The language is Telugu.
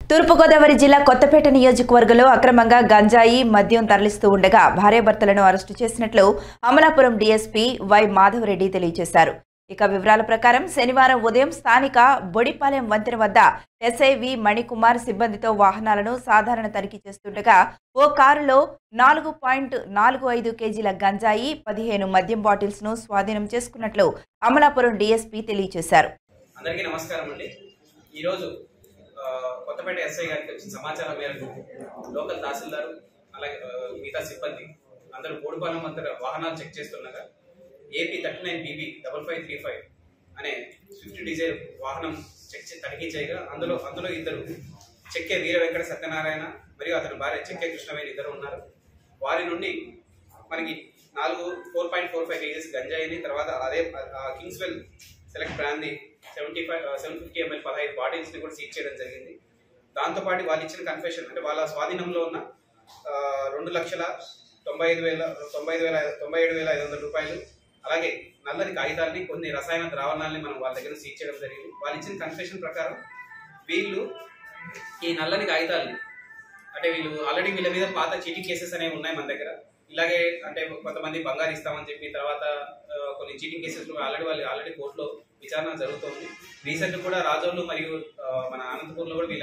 తూర్పుగోదావరి జిల్లా కొత్తపేట నియోజకవర్గంలో అక్రమంగా గంజాయి మద్యం తరలిస్తూ ఉండగా భార్యాభర్తలను అరెస్టు చేసినట్లు అమలాపురం డీఎస్పీ వై మాధవరెడ్డి తెలియజేశారు ఇక వివరాల ప్రకారం శనివారం ఉదయం స్థానిక బొడిపాలెం వంతెన వద్ద ఎస్ఐవి మణికుమార్ సిబ్బందితో వాహనాలను సాధారణ తనిఖీ చేస్తుండగా ఓ కారులో నాలుగు పాయింట్ నాలుగు ఐదు కేజీల గంజాయి పదిహేను మద్యం బాటిల్స్ ను స్వాధీనం చేసుకున్నట్లు అమలాపురం డీఎస్పీ తెలియజేశారు అందరికీ నమస్కారం అండి ఈరోజు ఆ, కొత్తపేట ఎస్ఐ గారికి వచ్చిన సమాచారం మేరకు లోకల్ తహసీల్దారు అలాగే ఆ, మిగతా సిబ్బంది అందరూ కోడిపాలెం అంతట వాహనాలు చెక్ చేస్తుండగా AP thirty nine BB double five three five అనే స్విఫ్ట్ డిజైర్ వాహనం చెక్ చే- తనిఖీ చేయగా అందులో అందులో ఇద్దరు చెక్కే వీర వెంకట సత్యనారాయణ మరియు అతని భార్య చెక్కే కృష్ణవేణి ఇద్దరు ఉన్నారు వారి నుండి మనకి నాలుగు four point four five KGs గంజాయిని తర్వాత అదే కింగ్స్వెల్ సెలెక్ట్ బ్రాండ్ని seventy five seven fifty ML పదహైదు బాటిల్స్ని కూడా సీజ్ చేయడం జరిగింది దాంతోపాటు వాళ్ళు ఇచ్చిన కన్ఫెషన్ అంటే వాళ్ళ స్వాధీనంలో ఉన్న ఆ, రెండు లక్షల తొంభై ఐదు వేల తొంభై ఐదు వేల తొంభై ఏడు వేల ఐదు వందల రూపాయలు అలాగే నల్లని కాగితాలని కొన్ని రసాయన ద్రావణాలని మనం వాళ్ళ దగ్గర సీజ్ చేయడం జరిగింది వాళ్ళు ఇచ్చిన కన్ఫెషన్ ప్రకారం వీళ్ళు ఈ నల్లని కాగితాలని అంటే వీళ్ళు ఆల్రెడీ వీళ్ళ మీద పాత చీటింగ్ కేసెస్ అనేవి ఉన్నాయి మన దగ్గర ఇలాగే అంటే కొంతమంది బంగారు ఇస్తామని చెప్పి తర్వాత ఆ, కొన్ని చీటింగ్ కేసెస్ ఆల్రెడీ వాళ్ళు ఆల్రెడీ కోర్టులో విచారణ జరుగుతోంది రీసెంట్ కూడా రాజోళ్ళు మరియు ఆ, మన అనంతపూర్లో కూడా వీళ్ళ